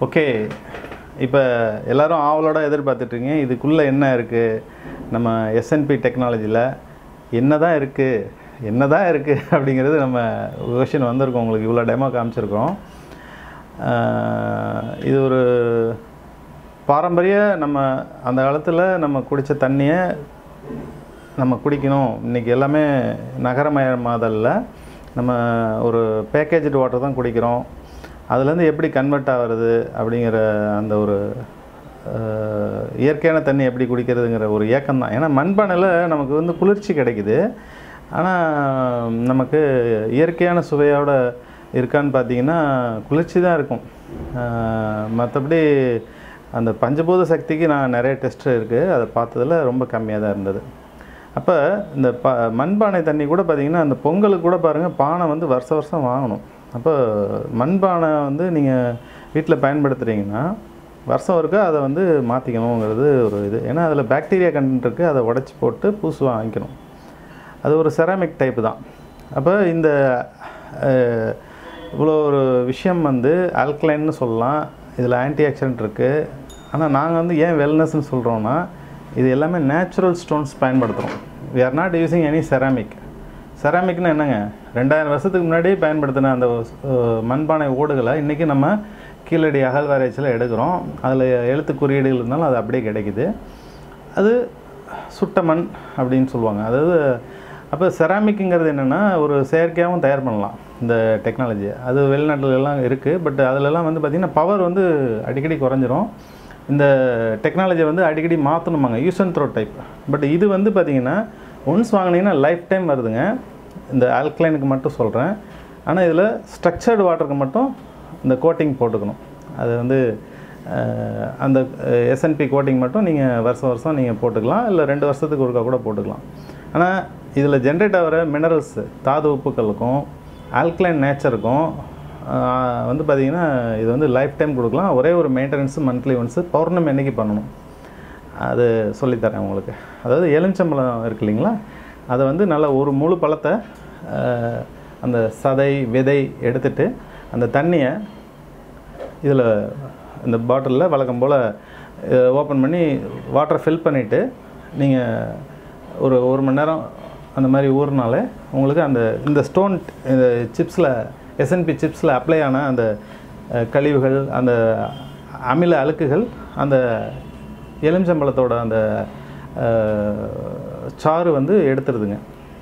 okay இப்போ எல்லாரும் ஆவலோட எதிர்பார்த்துட்ருக்கீங்க இதுக்குள்ளே என்ன இருக்குது நம்ம எஸ்என்பி டெக்னாலஜியில் என்ன தான் இருக்குது என்ன தான் இருக்குது அப்படிங்கிறது நம்ம கொஷின் வந்திருக்கோம் உங்களுக்கு இவ்வளோ டெமோ காமிச்சிருக்கோம் ஆஹ் இது ஒரு பாரம்பரிய நம்ம அந்த காலத்தில் நம்ம குடித்த தண்ணியை நம்ம குடிக்கணும் இன்றைக்கி எல்லாமே நகரமயமாதலில் நம்ம ஒரு பேக்கேஜ்டு வாட்டர் தான் குடிக்கிறோம் அதுலேருந்து எப்படி கன்வெர்ட் ஆகிறது அப்படிங்கிற அந்த ஒரு அஹ், இயற்கையான தண்ணி எப்படி குடிக்கிறதுங்கிற ஒரு ஏக்கம் தான் ஏன்னா மண்பானையில் நமக்கு வந்து குளிர்ச்சி கிடைக்குது ஆனால் நமக்கு இயற்கையான சுவையோட இருக்கான்னு பார்த்தீங்கன்னா குளிர்ச்சி தான் இருக்கும் மற்றபடி அந்த பஞ்சபூத சக்திக்கு நான் நிறைய டெஸ்ட் இருக்குது அதை பார்த்ததுல ரொம்ப கம்மியாக தான் இருந்தது அப்போ இந்த ப மண்பானை தண்ணி கூட பார்த்தீங்கன்னா அந்த பொங்கலுக்கு கூட பாருங்கள் பானை வந்து வருஷ வருஷம் வாங்கணும் அப்போ மண்பானை வந்து நீங்கள் வீட்டில் பயன்படுத்துகிறீங்கன்னா வருஷம் ஒருக்கா அதை வந்து மாற்றிக்கணுங்கிறது ஒரு இது ஏன்னா அதில் பாக்டீரியா கண்டென்ட் இருக்குது அதை உடச்சி போட்டு புதுசு வாங்கிக்கணும் அது ஒரு செராமிக் டைப்பு தான் அப்போ இந்த அஹ், இவ்வளோ ஒரு விஷயம் வந்து ஆல்கலைன்னு சொல்லலாம் இதில் ஆன்டி ஆக்சிடென்ட் இருக்குது ஆனால் நாங்கள் வந்து ஏன் வெல்னஸ்ன்னு சொல்கிறோன்னா இது எல்லாமே நேச்சுரல் ஸ்டோன்ஸ் பயன்படுத்துகிறோம் we are not using any ceramic செராமிக்னா என்னங்க ரெண்டாயிரம் வருஷத்துக்கு முன்னாடியே பயன்படுத்தின அந்த அஹ், மண்பானை ஓடுகளை இன்றைக்கி நம்ம கீழடி அகழ்வாராய்ச்சியில் எடுக்கிறோம் அதில் எழுத்து குறியீடுகள் இருந்தாலும் அது அப்படியே கிடைக்குது அது சுட்ட மண் அப்படின்னு சொல்லுவாங்க அதாவது அப்போ செராமிக்குங்கிறது என்னென்னா ஒரு செயற்கையாகவும் தயார் பண்ணலாம் இந்த டெக்னாலஜியை அது வெளிநாட்டுல எல்லாம் இருக்குது பட் அதிலெல்லாம் வந்து பார்த்திங்கன்னா பவர் வந்து அடிக்கடி குறைஞ்சிரும் இந்த டெக்னாலஜியை வந்து அடிக்கடி மாற்றணுமாங்க use and throw type but இது வந்து பார்த்திங்கன்னா ஒன்ஸ் வாங்கினீங்கன்னா லைஃப் டைம் வருதுங்க இந்த ஆல்கலைனுக்கு மட்டும் சொல்கிறேன் ஆனால் இதில் ஸ்ட்ரக்சர்டு வாட்டருக்கு மட்டும் இந்த கோட்டிங் போட்டுக்கணும் அது வந்து அஹ், அந்த எஸ்என்பி கோட்டிங் மட்டும் நீங்கள் வருஷம் வருஷம் நீங்கள் போட்டுக்கலாம் இல்லை ரெண்டு வருஷத்துக்கு ஒருக்கா கூட போட்டுக்கலாம் ஆனால் இதில் ஜென்ரேட் ஆகிற மினரல்ஸ் தாது உப்புக்களுக்கும் ஆல்கலைன் நேச்சருக்கும் ஆஹ், வந்து பார்த்திங்கன்னா இது வந்து லைஃப் டைம் கொடுக்கலாம் ஒரே ஒரு மெயின்டெனன்ஸு மந்த்லி ஒன்ஸு பௌர்ணமி அன்னைக்கு பண்ணணும் அது சொல்லித்தரேன் உங்களுக்கு அதாவது எலுமிச்சம்பழம் இருக்கு இல்லைங்களா அதை வந்து நல்லா ஒரு முழு பழத்தை ஆஹ், அந்த சதை விதை எடுத்துட்டு அந்த தண்ணியை இதில் இந்த பாட்டிலில் வழக்கம் போல் ஓப்பன் பண்ணி வாட்டரை ஃபில் பண்ணிவிட்டு நீங்கள் ஒரு ஒரு மணி நேரம் அந்த மாதிரி ஊறினாலே உங்களுக்கு அந்த இந்த ஸ்டோன் இந்த சிப்ஸில் எஸ்என்பி சிப்ஸில் அப்ளை ஆன அந்த அஹ், கழிவுகள் அந்த அமில அழுக்குகள் அந்த எலுமிச்சம்பழத்தோட அந்த அஹ், சாறு வந்து எடுத்துருதுங்க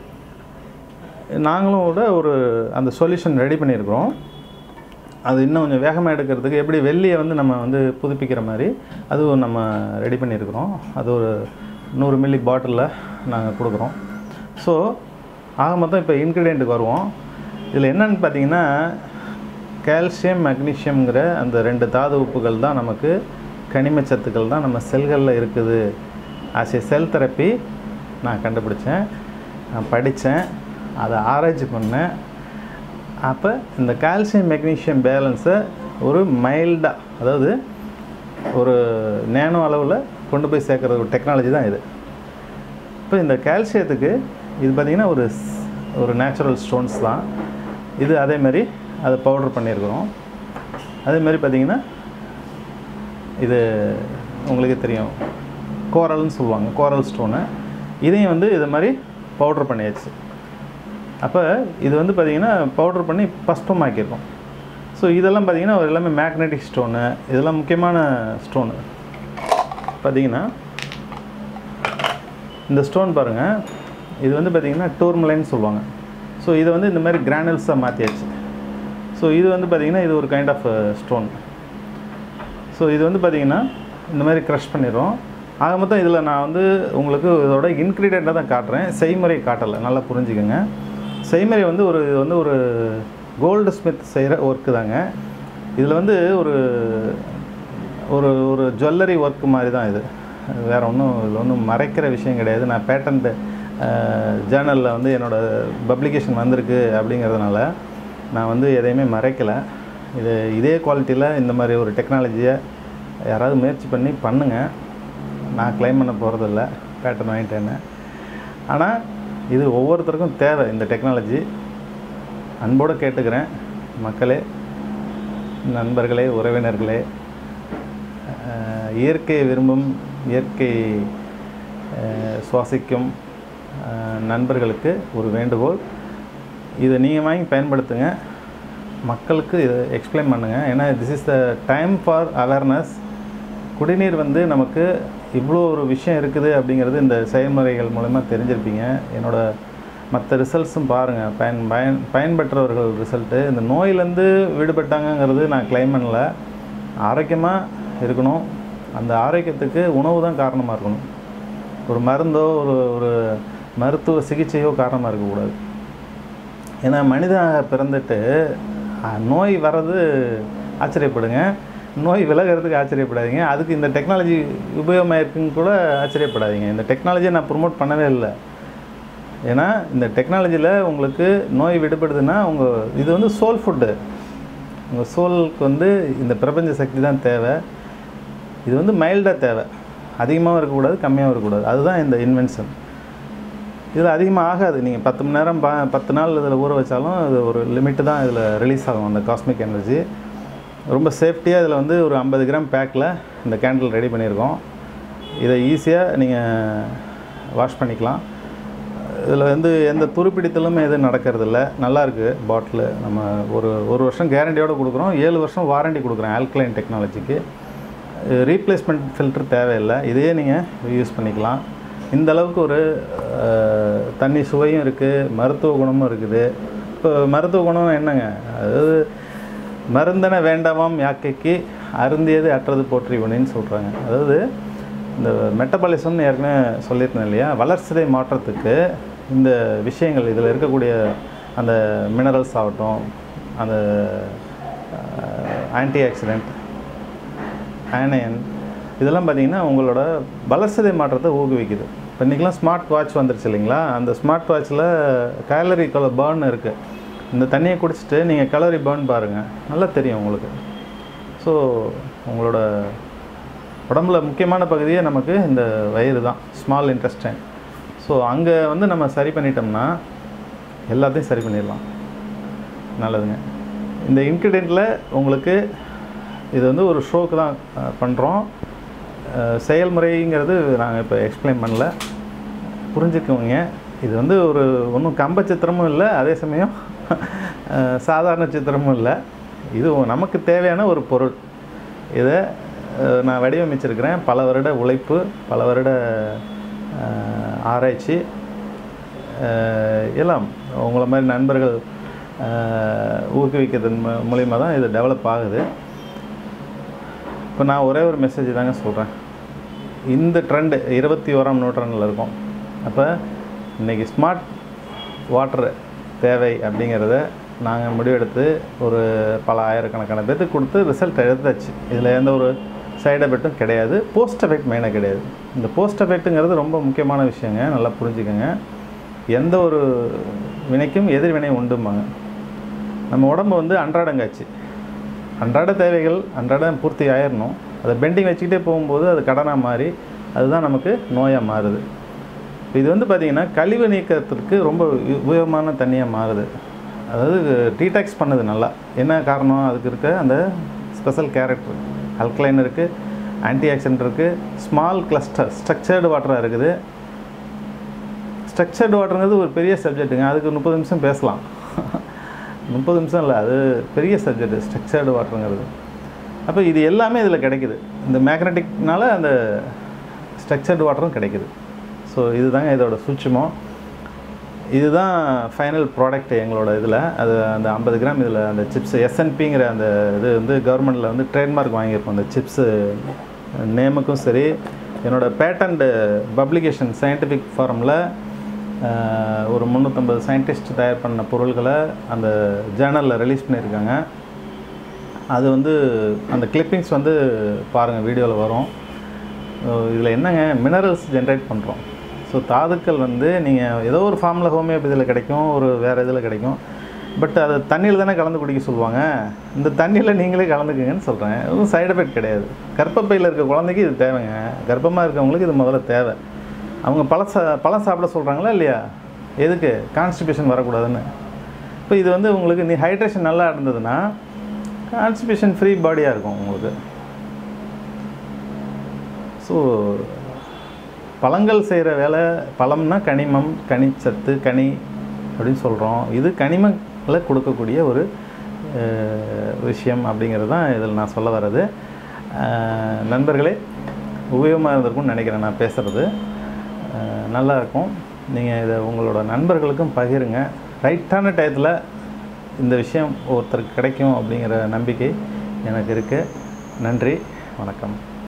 நாங்களும் கூட ஒரு அந்த சொல்யூஷன் ரெடி பண்ணியிருக்கிறோம் அது இன்னும் கொஞ்சம் வேகமாக எடுக்கிறதுக்கு எப்படி வெள்ளியை வந்து நம்ம வந்து புதுப்பிக்கிற மாதிரி அதுவும் நம்ம ரெடி பண்ணியிருக்கிறோம் அது ஒரு நூறு மில்லி பாட்டிலில் நாங்கள் கொடுக்குறோம் ஸோ ஆக மொத்தம் இப்போ இன்க்ரீடியண்ட்டுக்கு வருவோம் இதில் என்னன்னு பார்த்தீங்கன்னா கால்சியம் மெக்னீஷியம்ங்கிற அந்த ரெண்டு தாது உப்புகள் தான் நமக்கு கனிம சத்துக்கள் தான் நம்ம செல்களில் இருக்குது ஆஸ் ஏ செல் தெரப்பி நான் கண்டுபிடிச்சேன் நான் படித்தேன் அதை ஆராய்ச்சி பண்ணேன் அப்போ இந்த கால்சியம் மெக்னீஷியம் பேலன்ஸை ஒரு மைல்டாக அதாவது ஒரு நேனோ அளவில் கொண்டு போய் சேர்க்குற ஒரு டெக்னாலஜி தான் இது இப்போ இந்த கால்சியத்துக்கு இது பார்த்திங்கன்னா ஒரு ஸ்- ஒரு நேச்சுரல் ஸ்டோன்ஸ் தான் இது அதேமாரி அதை பவுடர் பண்ணியிருக்கிறோம் அதேமாரி பார்த்திங்கன்னா இது உங்களுக்கு தெரியும் கோரல்னு சொல்லுவாங்க கோரல் ஸ்டோனு இதையும் வந்து இது மாதிரி பவுடர் பண்ணியாச்சு அப்போ இது வந்து பார்த்திங்கன்னா பவுடர் பண்ணி பஸ்பம் ஆக்கியிருக்கோம் ஸோ இதெல்லாம் பார்த்திங்கன்னா எல்லாமே மேக்னெட்டிக் ஸ்டோனு இதெல்லாம் முக்கியமான ஸ்டோனு பார்த்திங்கன்னா இந்த ஸ்டோன் பாருங்கள் இது வந்து பார்த்திங்கன்னா டூர்மலைன்னு சொல்லுவாங்க ஸோ இதை வந்து இந்த மாதிரி கிரானல்ஸாக மாற்றியாச்சு ஸோ இது வந்து பார்த்திங்கன்னா இது ஒரு கைண்ட் ஆஃப் ஸ்டோன் ஸோ இது வந்து பார்த்திங்கன்னா இந்த மாதிரி க்ரஷ் பண்ணிடுறோம் ஆக மொத்தம் இதில் நான் வந்து உங்களுக்கு இதோட இன்க்ரீடியண்ட்டாக தான் காட்டுறேன் செய்முறை காட்டலை நல்லா புரிஞ்சுக்கோங்க செய்முறை வந்து ஒரு இது வந்து ஒரு கோல்டு ஸ்மித் செய்கிற ஒர்க்கு தாங்க இதில் வந்து ஒரு ஒரு ஒரு ஜுவல்லரி ஒர்க் மாதிரி தான் இது வேறு ஒன்றும் இதில் ஒன்றும் மறைக்கிற விஷயம் கிடையாது நான் பேட்டன்ட் ஜேர்னலில் வந்து என்னோடய பப்ளிகேஷன் வந்திருக்கு அப்படிங்கிறதுனால நான் வந்து எதையுமே மறைக்கலை இது இதே குவாலிட்டியில் இந்த மாதிரி ஒரு டெக்னாலஜியை யாராவது முயற்சி பண்ணி பண்ணுங்கள் நான் க்ளைம் பண்ண போகிறதில்ல பேட்டர்ன் வாங்கிட்டேன்னு ஆனால் இது ஒவ்வொருத்தருக்கும் தேவை இந்த டெக்னாலஜி அன்போடு கேட்டுக்கிறேன் மக்களே நண்பர்களே உறவினர்களே இயற்கையை விரும்பும் இயற்கை அஹ், சுவாசிக்கும் அஹ், நண்பர்களுக்கு ஒரு வேண்டுகோள் இதை நீங்கள் வாங்கி பயன்படுத்துங்க மக்களுக்கு இதை எக்ஸ்பிளைன் பண்ணுங்கள் ஏன்னா this is the time for awareness குடிநீர் வந்து நமக்கு இவ்வளோ ஒரு விஷயம் இருக்குது அப்படிங்கிறது இந்த செயல்முறைகள் மூலமா தெரிஞ்சிருப்பீங்க என்னோட மற்ற ரிசல்ட்ஸும் பாருங்கள் பயன் பயன் பயன்பெற்றவர்கள் ரிசல்ட்டு இந்த நோயிலேருந்து விடுபட்டாங்கங்கிறது நான் கிளைம் பண்ணல ஆரோக்கியமாக இருக்கணும் அந்த ஆரோக்கியத்துக்கு உணவு தான் காரணமாக இருக்கணும் ஒரு மருந்தோ ஒரு ஒரு மருத்துவ சிகிச்சையோ காரணமாக இருக்கக்கூடாது ஏன்னா மனிதனாக பிறந்துட்டு அஹ், நோய் வர்றது ஆச்சரியப்படுங்க நோய் விலகிறதுக்கு ஆச்சரியப்படாதீங்க அதுக்கு இந்த டெக்னாலஜி உபயோகமாக இருக்குன்னு கூட ஆச்சரியப்படாதீங்க இந்த டெக்னாலஜியை நான் ப்ரொமோட் பண்ணவே இல்லை ஏன்னா இந்த டெக்னாலஜியில் உங்களுக்கு நோய் விடுபடுதுன்னா உங்கள் இது வந்து சோல் ஃபுட்டு உங்கள் சோலுக்கு வந்து இந்த பிரபஞ்ச சக்தி தான் தேவை இது வந்து மைல்டாக தேவை அதிகமாகவும் இருக்கக்கூடாது கம்மியாகவும் இருக்கக்கூடாது அதுதான் இந்த இன்வென்ஷன் இதில் அதிகமாக ஆகாது நீங்கள் பத்து மணி நேரம் பா பத்து நாள் இதில் ஊற வச்சாலும் இது ஒரு லிமிட்டு தான் இதில் ரிலீஸ் ஆகும் அந்த காஸ்மிக் எனர்ஜி ரொம்ப சேஃப்டியாக இதில் வந்து ஒரு ஐம்பது கிராம் பேக்கில் இந்த கேண்டில் ரெடி பண்ணியிருக்கோம் இதை ஈஸியாக நீங்கள் வாஷ் பண்ணிக்கலாம் இதில் வந்து எந்த துருப்பிடித்தலுமே எதுவும் நடக்கிறதில்ல நல்லா இருக்குது பாட்டிலு நம்ம ஒரு ஒரு வருஷம் கேரண்டியோடு கொடுக்குறோம் ஏழு வருஷம் வாரண்டி கொடுக்குறோம் ஆல்கலைன் டெக்னாலஜிக்கு ரீப்ளேஸ்மெண்ட் ஃபில்டர் தேவையில்லை இதையே நீங்கள் யூஸ் பண்ணிக்கலாம் இந்த அளவுக்கு ஒரு அஹ், தண்ணி சுவையும் இருக்குது மருத்துவ குணமும் இருக்குது இப்போ மருத்துவ குணம் என்னங்க அதாவது மருந்தன வேண்டாமாம் யாக்கைக்கு அருந்தியது அற்றது போற்றி உணின்னு சொல்கிறாங்க அதாவது இந்த மெட்டபாலிசம்னு ஏற்கனவே சொல்லியிருந்தேன் இல்லையா வளர்சிதை மாற்றத்துக்கு இந்த விஷயங்கள் இதில் இருக்கக்கூடிய அந்த மினரல்ஸ் ஆகட்டும் அந்த ஆன்டி ஆக்சிடென்ட் ஆனையன் இதெல்லாம் பார்த்தீங்கன்னா உங்களோட வளர்சிதை மாற்றத்தை ஊக்குவிக்குது இப்போ இன்றைக்கெலாம் ஸ்மார்ட் வாட்ச் வந்துருச்சு இல்லைங்களா அந்த ஸ்மார்ட் வாட்சில் கேலரி பேர்ன் இருக்குது இந்த தண்ணியை குடிச்சிட்டு நீங்கள் கலரி பேர்ன் பாருங்கள் நல்லா தெரியும் உங்களுக்கு ஸோ உங்களோட உடம்புல முக்கியமான பகுதியே நமக்கு இந்த வயிறு தான் ஸ்மால் இன்டெஸ்டைன் ஸோ அங்கே வந்து நம்ம சரி பண்ணிட்டோம்னா எல்லாத்தையும் சரி பண்ணிடலாம் நல்லதுங்க இந்த இன்க்ரீடியண்ட்டில் உங்களுக்கு இது வந்து ஒரு ஷோக்கு தான் பண்ணுறோம் செயல்முறைங்கிறது நாங்கள் இப்போ எக்ஸ்பிளைன் பண்ணல புரிஞ்சுக்குவீங்க இது வந்து ஒரு ஒன்றும் கம்ப சித்திரமும் இல்லை அதே சமயம் அஹ், சாதாரண சித்திரமும் இல்லை இது நமக்கு தேவையான ஒரு பொருள் இதை அஹ், நான் வடிவமைச்சிருக்கிறேன் பல வருட உழைப்பு பல வருட அஹ், ஆராய்ச்சி அஹ், எல்லாம் உங்களை மாதிரி நண்பர்கள் அஹ், ஊக்குவிக்கிறதன் மூ- மூலியமா தான் இது டெவலப் ஆகுது இப்போ நான் ஒரே ஒரு மெசேஜ் தாங்க சொல்கிறேன் இந்த ட்ரெண்டு இருபத்தி ஓராம் நூற்றாண்டில் இருக்கும் அப்போ இன்றைக்கி ஸ்மார்ட் வாட்டர் தேவை அப்படிங்கிறத நாங்கள் முடிவெடுத்து ஒரு பல ஆயிரக்கணக்கான பேர்த்துக்கு கொடுத்து ரிசல்ட் எடுத்தாச்சு இதில் எந்த ஒரு சைடு எஃபெக்ட்டும் கிடையாது போஸ்ட் எஃபெக்ட் மெயினாக கிடையாது இந்த போஸ்ட் எஃபெக்ட்டுங்கிறது ரொம்ப முக்கியமான விஷயங்க நல்லா புரிஞ்சுக்கோங்க எந்த ஒரு வினைக்கும் எதிர்வினை உண்டும்பாங்க நம்ம உடம்பு வந்து அன்றாடங்காச்சு அன்றாட தேவைகள் அன்றாடம் பூர்த்தி ஆயிடணும் அதை பெண்டிங் வச்சுக்கிட்டே போகும்போது அது கடனாக மாறி அதுதான் நமக்கு நோயாக மாறுது இப்போ இது வந்து பார்த்திங்கன்னா கழிவு நீக்கத்திற்கு ரொம்ப உ- உபயோகமான தண்ணியாக மாறுது அதாவது டீடாக்ஸ் பண்ணுது நல்லா என்ன காரணம் அதுக்கு இருக்க அந்த ஸ்பெஷல் கேரக்டர் அல்கலைன் இருக்குது ஆன்டி ஆக்சிடென்ட் இருக்குது ஸ்மால் கிளஸ்டர் ஸ்ட்ரக்சர்டு வாட்டராக இருக்குது ஸ்ட்ரக்சர்டு வாட்டருங்கிறது ஒரு பெரிய சப்ஜெக்ட்டுங்க அதுக்கு முப்பது நிமிஷம் பேசலாம் முப்பது நிமிஷம் இல்லை அது பெரிய சப்ஜெக்ட் ஸ்ட்ரக்சர்டு வாட்டருங்கிறது அப்போ இது எல்லாமே இதில் கிடைக்குது இந்த மேக்னெட்டிக்னால அந்த ஸ்ட்ரக்சர்டு வாட்டரும் கிடைக்குது ஸோ இதுதாங்க இதோட சூட்சுமம் இதுதான் ஃபைனல் ப்ராடக்ட் எங்களோட இதில் அது அந்த ஐம்பது கிராம் இதில் அந்த சிப்ஸ் எஸ்என்பிங்கிற அந்த இது வந்து கவர்மெண்ட்டில் வந்து ட்ரேட்மார்க் வாங்கியிருப்போம் அந்த சிப்ஸு நேமுக்கும் சரி என்னோட பேட்டன்ட் பப்ளிகேஷன் சயின்டிஃபிக் ஃபாரமில் ஒரு முந்நூற்றம்பது சயின்டிஸ்ட் தயார் பண்ண பொருள்களை அந்த ஜேர்னலில் ரிலீஸ் பண்ணியிருக்காங்க அது வந்து அந்த கிளிப்பிங்ஸ் வந்து பாருங்கள் வீடியோவில் வரும் இதில் என்னங்க மினரல்ஸ் ஜென்ரேட் பண்ணுறோம் ஸோ தாதுக்கள் வந்து நீங்கள் ஏதோ ஒரு ஃபார்மில் ஹோமியோபதியில் கிடைக்கும் ஒரு வேறு இதில் கிடைக்கும் பட் அது தண்ணியில் தானே கலந்து குடிக்க சொல்லுவாங்க இந்த தண்ணியில் நீங்களே கலந்துக்குங்கன்னு சொல்கிறேன் எதுவும் சைடு எஃபெக்ட் கிடையாது கர்ப்பப்பையில் இருக்க குழந்தைக்கு இது தேவைங்க கர்ப்பமாக இருக்கவங்களுக்கு இது முதல்ல தேவை அவங்க பழம் சா பழம் சாப்பிட சொல்கிறாங்களா இல்லையா எதுக்கு கான்ஸ்டிபேஷன் வரக்கூடாதுன்னு இப்போ இது வந்து உங்களுக்கு நீ ஹைட்ரேஷன் நல்லா இருந்ததுன்னா கான்ஸ்டிபேஷன் ஃப்ரீ பாடியாக இருக்கும் உங்களுக்கு ஸோ பழங்கள் செய்கிற வேலை பழம்னா கனிமம் கனிச்சத்து கனி அப்படின்னு சொல்கிறோம் இது கனிமங்களை கொடுக்கக்கூடிய ஒரு அஹ், விஷயம் அப்படிங்கிறது தான் இதில் நான் சொல்ல வர்றது அஹ், நண்பர்களே உபயோகமாக இருந்திருக்கும்னு நினைக்கிறேன் நான் பேசுகிறது நல்லா இருக்கும் நீங்கள் இதை உங்களோட நண்பர்களுக்கும் பகிருங்க ரைட்டான டயத்தில் இந்த விஷயம் ஒருத்தருக்கு கிடைக்கும் அப்படிங்கிற நம்பிக்கை எனக்கு இருக்குது நன்றி வணக்கம்